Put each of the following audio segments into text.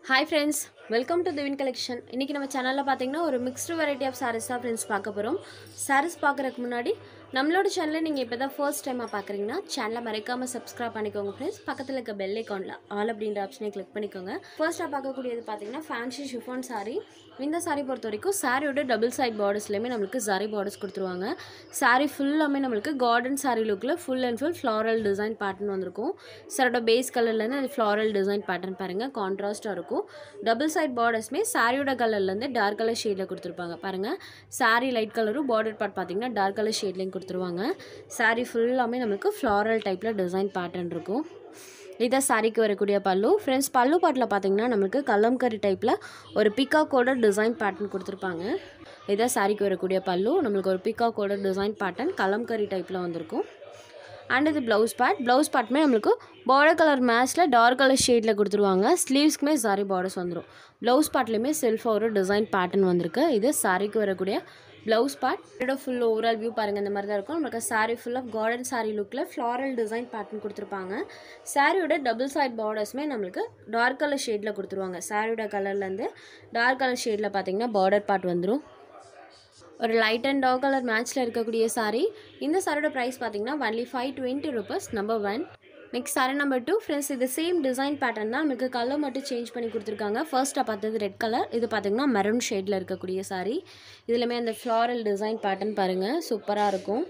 hi friends welcome to திவின் collection இன்றைக்கி நம்ம சேனலில் பார்த்தீங்கன்னா ஒரு மிக்ஸ்டு வெரைட்டி ஆஃப் சாரீஸ் தான் ஃப்ரெண்ட்ஸ் பார்க்க போகிறோம் சாரீஸ் பார்க்குறதுக்கு முன்னாடி நம்மளோட சேனலை நீங்கள் இப்போ தான் ஃபர்ஸ்ட் டைமாக பார்க்குறீங்கன்னா சேனலை மறைக்காமல் சப்ஸ்கிரைப் பண்ணிக்கோங்க ஃப்ரெண்ட்ஸ் பக்கத்தில் இருக்க பெல் ஐக்கானில் ஆல் அப்படின்ற ஆப்ஷனை கிளிக் பண்ணிக்கோங்க ஃபர்ஸ்ட்டாக பார்க்கக்கூடியது பார்த்தீங்கன்னா ஃபேன்சி ஷிஃபான் சாரீ இந்த சாரீ பொறுத்த வரைக்கும் சாரியோட டபுள் சைட் பார்டர்ஸ்லேயுமே நம்மளுக்கு சாரி பார்டர்ஸ் கொடுத்துருவாங்க சாரீ ஃபுல்லாமே நம்மளுக்கு கார்டன் சாரீ லுக்கில் full and full floral design pattern வந்திருக்கும் சாரோட பேஸ் கலர்லேருந்து அது ஃப்ளாரல் டிசைன் பேட்டர்ன் பாருங்கள் கான்ட்ராஸ்ட்டாக இருக்கும் டபுள் சைட் பார்டர்ஸ்மே சாரியோட கலர்லேருந்து டார்க் கலர் ஷேடில் கொடுத்துருப்பாங்க பாருங்கள் சாரீ லைட் கலரும் பார்டர் பார்ட் பார்த்தீங்கன்னா டார்க் கலர் ஷேட்லேயும் கொடுத்துருவாங்க சாரீ ஃபுல்லாமே நம்மளுக்கு ஃப்ளாரல் டைப்பில் டிசைன் பேட்டர்ன் இருக்கும் இதான் சாரிக்கு வரக்கூடிய பல்லு ஃப்ரெண்ட்ஸ் பல்லு பாட்டில் பார்த்தீங்கன்னா நம்மளுக்கு கல்லம்கரி டைப்பில் ஒரு பிக்காக்கோட டிசைன் பேட்டர்ன் கொடுத்துருப்பாங்க இதான் சாரிக்கு வரக்கூடிய பல்லு நம்மளுக்கு ஒரு பிக்காக்கோட டிசைன் பேட்டர்ன் கலம்கரி டைப்பில் வந்திருக்கும் அண்ட் இது ப்ளவுஸ் பேட் ப்ளவுஸ் பேட்டுமே நம்மளுக்கு பார்டர் கலர் மேட்ச்சில் டார்க் கலர் ஷேடில் கொடுத்துருவாங்க ஸ்லீவ்ஸ்க்குமே சாரி பார்டர்ஸ் வந்துடும் ப்ளவுஸ் பேட்லேயுமே செல்ஃபாக ஒரு டிசைன் பேட்டர்ன் வந்திருக்கு இது சாரிக்கு வரக்கூடிய ப்ளவுஸ் பார்ட் இதோட ஃபுல் ஓவரால் வியூ பாருங்கள் இந்த மாதிரி தான் இருக்கும் நம்மளுக்கு saree full of garden saree லுக்கில் ஃப்ளாரல் டிசைன் பேட்டர்ன் கொடுத்துருப்பாங்க சாரியோட டபுள் சைட் பார்டர்ஸுமே நம்மளுக்கு டார்க் கலர் ஷேடில் கொடுத்துருவாங்க சாரியோட கலர்லேருந்து டார்க் கலர் ஷேடில் பார்த்தீங்கன்னா பார்டர் பார்ட் வந்துடும் ஒரு லைட் அண்ட் டார்க் கலர் மேட்ச்சில் இருக்கக்கூடிய சாரீ இந்த சாரியோட ப்ரைஸ் பார்த்தீங்கன்னா only five twenty rupees number one next saree number two friends இது சேம் டிசைன் பேட்டர்ன் தான் நமக்கு கலர் மட்டும் சேஞ்ச் பண்ணி கொடுத்துருக்காங்க ஃபர்ஸ்ட்டாக பார்த்தது ரெட் கலர் இது பார்த்தீங்கன்னா மெரூன் ஷேடில் இருக்கக்கூடிய சாரீ இதுலையுமே அந்த ஃப்ளாரல் டிசைன் பேட்டர்ன் பாருங்கள் சூப்பராக இருக்கும்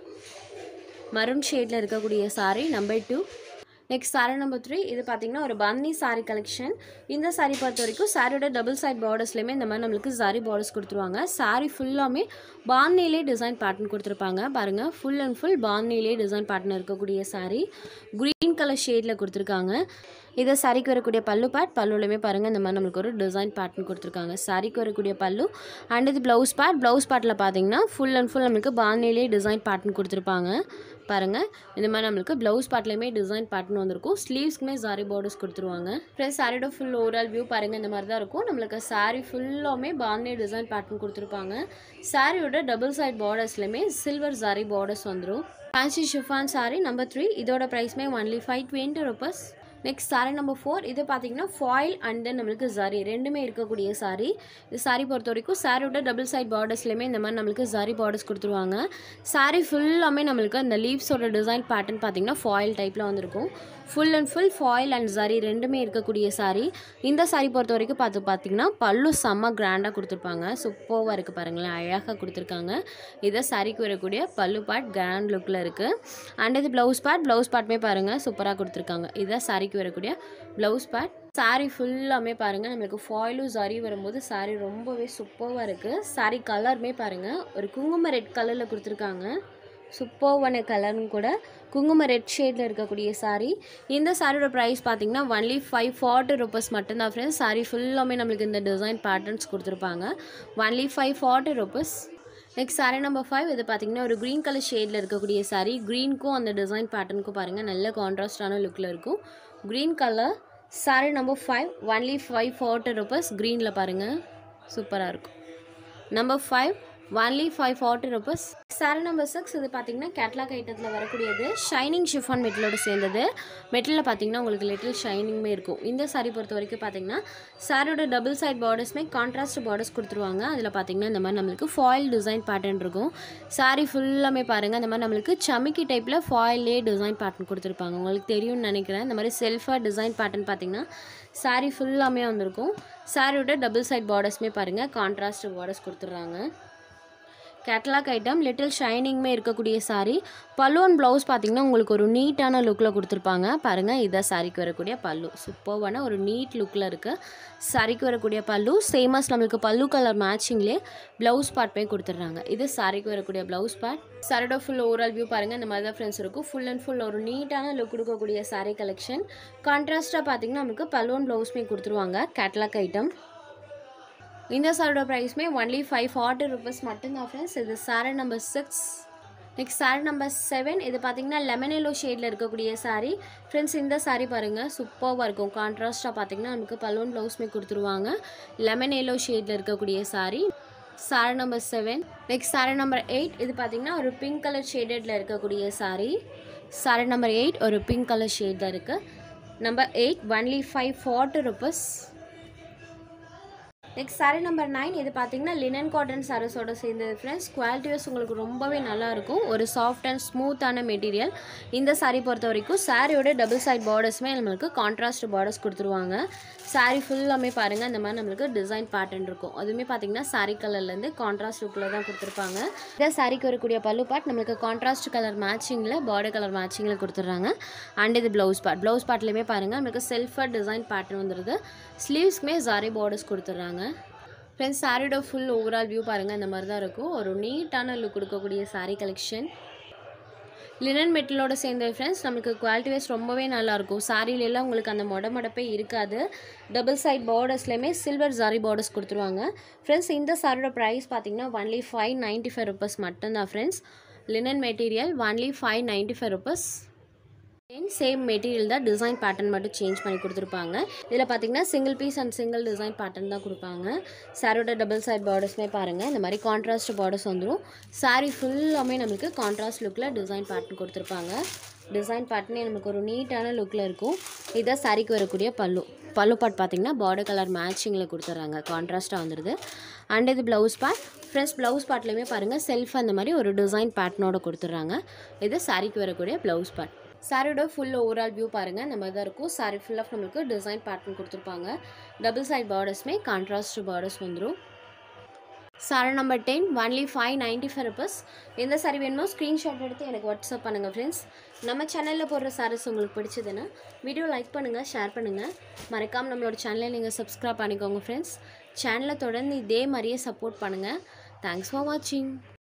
மரூன் ஷேடில் இருக்கக்கூடிய saree number two next saree number three இது பார்த்தீங்கன்னா ஒரு பன்னி சாரி கலெக்ஷன் இந்த சாரி பொறுத்த வரைக்கும் சாரியோட டபுள் சைட் பார்டர்ஸ்லையுமே இந்த மாதிரி நம்மளுக்கு சாரி பார்டர்ஸ் கொடுத்துருவாங்க சாரி ஃபுல்லாமே பான்னிலே டிசைன் பேட்டர்ன் கொடுத்துருப்பாங்க பாருங்கள் ஃபுல் அண்ட் ஃபுல் பான்னிலே டிசைன் பேட்டர்ன் இருக்கக்கூடிய சாரி க்ரீன் கலர் ஷேடில் கொடுத்துருக்காங்க இதை சாரிக்கு வரக்கூடிய பல்லு பேட் பல்லுலையுமே பாருங்கள் இந்த மாதிரி நம்மளுக்கு ஒரு டிசைன் பேட்டர்ன் கொடுத்துருக்காங்க சாரிக்கு வரக்கூடிய பல்லு அண்ட் இது ப்ளவுஸ் பேட் ப்ளவுஸ் பேட்டில் பார்த்தீங்கன்னா ஃபுல் அண்ட் ஃபுல் நம்மளுக்கு பான்னிலே டிசைன் பேட்டர்ன் கொடுத்துருப்பாங்க பாருங்கள் இந்த மாதிரி நம்மளுக்கு ப்ளவுஸ் பார்ட்லேயுமே டிசைன் பேட்டர்ன் வந்திருக்கும் ஸ்லீவ்ஸ்க்குமே சாரி பார்டர்ஸ் கொடுத்துருவாங்க ப்ளஸ் சாரியோட ஃபுல் ஓவரால் வியூ பாருங்கள் இந்த மாதிரி தான் இருக்கும் நம்மளுக்கு சாரி ஃபுல்லாமே பாண்டே டிசைன் பேட்டர்ன் கொடுத்துருப்பாங்க சாரியோட டபுள் சைட் பார்டர்ஸ்லையுமே சில்வர் சாரி பார்டர்ஸ் வந்துடும் fancy chiffon saree number three இதோட ப்ரைஸ்மே only five twenty rupees next saree number four இது பார்த்தீங்கன்னா ஃபாயில் அண்ட் தென் நம்மளுக்கு சாரி ரெண்டுமே இருக்கக்கூடிய சாரி இது சாரி பொறுத்த வரைக்கும் சாரியோட டபுள் சைட் பார்டர்ஸ்லையுமே இந்த மாதிரி நம்மளுக்கு சாரி பார்டர்ஸ் கொடுத்துருவாங்க சாரி ஃபுல்லாமே நம்மளுக்கு அந்த லீவ்ஸோட டிசைன் பேட்டர்ன் பார்த்தீங்கன்னா ஃபாயில் டைப்பில் வந்திருக்கும் full and full foil and zari ரெண்டுமே இருக்கக்கூடிய சாரி இந்த சாரி பொறுத்த வரைக்கும் பார்த்து பார்த்தீங்கன்னா பல்லு செம்ம கிராண்டாக கொடுத்துருப்பாங்க சூப்பராக இருக்குது பாருங்களேன் அழகாக கொடுத்துருக்காங்க இதை சாரிக்கு வரக்கூடிய பல்லு பார்ட் கிராண்ட் லுக்கில் இருக்குது அண்ட் இது ப்ளவுஸ் பார்ட் ப்ளவுஸ் பார்ட்டுமே பாருங்கள் சூப்பராக கொடுத்துருக்காங்க இதை சாரிக்கு வரக்கூடிய ப்ளவுஸ் பார்ட் சாரீ ஃபுல்லாமே பாருங்கள் நம்மளுக்கு ஃபாயிலும் சாரி வரும்போது சாரீ ரொம்பவே சூப்பராக இருக்குது சாரீ கலருமே பாருங்கள் ஒரு குங்கும ரெட் கலரில் கொடுத்துருக்காங்க சூப்பர்வான கலர்னு கூட குங்கும ரெட் ஷேடில் இருக்கக்கூடிய சாரீ இந்த சாரியோட ப்ரைஸ் பார்த்தீங்கன்னா ஒன்லி ஃபைவ் ஃபார்ட்டி ருபீஸ் மட்டும்தான் ஃப்ரெண்ட்ஸ் சாரீ ஃபுல்லாமே நம்மளுக்கு இந்த டிசைன் பேட்டர்ன்ஸ் கொடுத்துருப்பாங்க only five forty rupees next saree number five இது பார்த்தீங்கன்னா ஒரு க்ரீன் கலர் ஷேடில் இருக்கக்கூடிய சாரீ க்ரீனுக்கும் அந்த டிசைன் பேட்டர்னுக்கும் பாருங்கள் நல்ல கான்ட்ராஸ்டான லுக்கில் இருக்கும் green colour saree number five only five forty rupees க்ரீனில் பாருங்கள் சூப்பராக இருக்கும் number five only five forty rupees saree number six இது பார்த்தீங்கன்னா கேட்லாக் ஐட்டத்தில் வரக்கூடியது ஷைனிங் ஷிஃபான் மெட்டலோட சேர்ந்தது மெட்டலில் பார்த்தீங்கன்னா உங்களுக்கு லிட்டில் ஷைனிங்குமே இருக்கும் இந்த சாரி பொறுத்த வரைக்கும் பார்த்தீங்கன்னா சாரியோட டபுள் சைட் பார்டர்ஸ்மே கான்ட்ராஸ்ட் பார்டர்ஸ் கொடுத்துருவாங்க அதில் பார்த்தீங்கன்னா இந்த மாதிரி நம்மளுக்கு ஃபாயில் டிசைன் பேட்டர்ன் இருக்கும் சாரி ஃபுல்லாமே பாருங்கள் இந்த மாதிரி நம்மளுக்கு சமிக்கி டைப்பில் ஃபாயிலே டிசைன் பேட்டர்ன் கொடுத்துருப்பாங்க உங்களுக்கு தெரியும்னு நினைக்கிறேன் இந்த மாதிரி செல்ஃபாக டிசைன் பேட்டர்ன் பார்த்தீங்கன்னா சாரி ஃபுல்லாமே வந்திருக்கும் சாரியோட டபுள் சைட் பார்டர்ஸ்மே பாருங்கள் கான்ட்ராஸ்ட் பார்டர்ஸ் கொடுத்துட்றாங்க கேட்லாக் ஐட்டம் லிட்டில் ஷைனிங்மே இருக்கக்கூடிய சாரீ பல்லு அண்ட் ப்ளவுஸ் பார்த்தீங்கன்னா உங்களுக்கு ஒரு நீட்டான லுக்கில் கொடுத்துருப்பாங்க பாருங்கள் இதை சாரிக்கு வரக்கூடிய பல்லு சூப்பர்வான ஒரு நீட் லுக்கில் இருக்குது சாரிக்கு வரக்கூடிய பல்லு சேமஸ் நம்மளுக்கு பல்லு கலர் மேட்சிங்லேயே ப்ளவுஸ் பார்ட்மே கொடுத்துட்றாங்க இது சாரிக்கு வரக்கூடிய ப்ளவுஸ் பார்ட் சாரியோட ஃபுல் ஓவரால் வியூ பாருங்கள் இந்த மாதிரி தான் ஃப்ரெண்ட்ஸ் இருக்கும் ஃபுல் அண்ட் ஃபுல் ஒரு நீட்டான லுக் கொடுக்கக்கூடிய சாரீ கலெக்ஷன் கான்ட்ராஸ்ட்டாக பார்த்தீங்கன்னா நமக்கு பல்லு அண்ட் ப்ளவுஸ்மே கொடுத்துருவாங்க கேட்லாக் ஐட்டம் இந்த சாரோட ப்ரைஸ்மே ஒன்லி ஃபைவ் ஃபார்ட்டி ருபீஸ் மட்டும்தான் ஃப்ரெண்ட்ஸ் இது saree number six next saree number seven இது பார்த்தீங்கன்னா லெமன் எல்லோ ஷேடில் இருக்கக்கூடிய சாரீ ஃப்ரெண்ட்ஸ் இந்த சாரீ பாருங்கள் சூப்பராக இருக்கும் கான்ட்ராஸ்ட்டாக பார்த்தீங்கன்னா நமக்கு பலூன் ப்ளவுஸ்மே கொடுத்துருவாங்க லெமன் எல்லோ ஷேடில் இருக்கக்கூடிய saree saree number seven next saree number eight இது பார்த்தீங்கன்னா ஒரு பிங்க் கலர் ஷேடடில் இருக்கக்கூடிய சாரீ சாரீ நம்பர் எயிட் ஒரு பிங்க் கலர் ஷேட் தான் இருக்குது number eight only five forty rupees next saree number nine இது பார்த்தீங்கன்னா லினன் காட்டன் சாரீஸோட சேர்ந்தது ஃப்ரெண்ட்ஸ் குவாலிட்டி வைஸ் உங்களுக்கு ரொம்பவே நல்லா இருக்கும் ஒரு சாஃப்ட் அண்ட் ஸ்மூத்தான மெட்டீரியல் இந்த saree பொறுத்த வரைக்கும் சாரியோட டபுள் சைட் பார்டர்ஸுமே நம்மளுக்கு கான்ட்ராஸ்ட் பார்டர்ஸ் கொடுத்துருவாங்க saree ஃபுல்லாமே பாருங்கள் இந்த மாதிரி நம்மளுக்கு டிசைன் பேட்டர்ன் இருக்கும் அதுவுமே பார்த்தீங்கன்னா saree கலர்லேருந்து கான்ட்ராஸ்ட் லுக்கில் தான் கொடுத்துருப்பாங்க இதை சாரிக்கு வரக்கூடிய பல்லு பார்ட் நம்மளுக்கு கான்ட்ராஸ்ட் கலர் மேட்சிங்கில் பார்டர் கலர் மேட்சிங்கில் கொடுத்துட்றாங்க அண்ட் இது ப்ளவுஸ் பார்ட் ப்ளவுஸ் பார்ட்லேயுமே பாருங்கள் நம்மளுக்கு செல்ஃபாக டிசைன் பேட்டர்ன் வந்துடுது ஸ்லீவ்ஸ்க்குமே ஜாரி பார்டர்ஸ் கொடுத்துட்றாங்க ஃப்ரெண்ட்ஸ் சாரியோட ஃபுல் ஓவரால் வியூ பாருங்கள் இந்த மாதிரி தான் இருக்கும் ஒரு நீட்டான லுக் கொடுக்கக்கூடிய saree கலெக்ஷன் லினன் மெட்டலோட சேர்ந்த ஃப்ரெண்ட்ஸ் நமக்கு குவாலிட்டி வைஸ் ரொம்பவே நல்லாயிருக்கும் சாரியிலெல்லாம் உங்களுக்கு அந்த மொட மடப்பே இருக்காது டபுள் சைட் பார்டர்ஸ்லேயுமே சில்வர் ஜாரி பார்டர்ஸ் கொடுத்துருவாங்க ஃப்ரெண்ட்ஸ் இந்த சாரியோட ப்ரைஸ் பார்த்தீங்கன்னா only five ninety five rupees மட்டும்தான் friends linen material only five ninety five rupees same material தான் டிசைன் பேட்டர்ன் மட்டும் சேஞ்ச் பண்ணி கொடுத்துருப்பாங்க இதில் பார்த்தீங்கன்னா single piece and single design pattern தான் கொடுப்பாங்க சாரோட டபுள் சைட் பார்டர்ஸ்மே பாருங்கள் இந்த மாதிரி கான்ட்ராஸ்ட் பார்டர்ஸ் வந்துடும் saree ஃபுல்லாமே நம்மளுக்கு கான்ட்ராஸ்ட் லுக்கில் டிசைன் பேட்டர்ன் கொடுத்துருப்பாங்க டிசைன் பேட்டர்னே நமக்கு ஒரு நீட்டான லுக்கில் இருக்கும் இதான் சாரிக்கு வரக்கூடிய பல்லு பல்லு பாட் பார்த்தீங்கன்னா பார்டர் கலர் மேட்சிங்கில் கொடுத்துட்றாங்க கான்ட்ராஸ்ட்டாக வந்துடுது அண்ட் இது ப்ளவுஸ் பார்ட் ஃப்ரெண்ட்ஸ் ப்ளவுஸ் பார்ட்லேயுமே பாருங்கள் செல்ஃப் அந்த மாதிரி ஒரு டிசைன் பேட்டர்னோட கொடுத்துட்றாங்க இது சாரிக்கு வரக்கூடிய ப்ளவுஸ் பார்ட் சாரியோட ஃபுல் ஓவரால் வியூ பாருங்கள் இந்த மாதிரி தான் இருக்கும் சாரி ஃபுல் ஆஃப் நம்மளுக்கு டிசைன் பேட்டர்ன் கொடுத்துருப்பாங்க டபுள் சைட் பார்டர்ஸ்மே கான்ட்ராஸ்ட் பார்டர்ஸ் வந்துடும் saree number ten only five ninety five rupees எந்த சாரி வேணுமோ ஸ்க்ரீன்ஷாட் எடுத்து எனக்கு வாட்ஸ்அப் பண்ணுங்கள் ஃப்ரெண்ட்ஸ் நம்ம சேனலில் போடுற சாரீஸ் உங்களுக்கு பிடிச்சதுன்னா வீடியோ லைக் பண்ணுங்கள் ஷேர் பண்ணுங்கள் மறக்காமல் நம்மளோட சேனலை நீங்கள் சப்ஸ்கிரைப் பண்ணிக்கோங்க ஃப்ரெண்ட்ஸ் சேனலை தொடர்ந்து இதே மாதிரியே சப்போர்ட் பண்ணுங்கள் தேங்க்ஸ் ஃபார் வாட்சிங்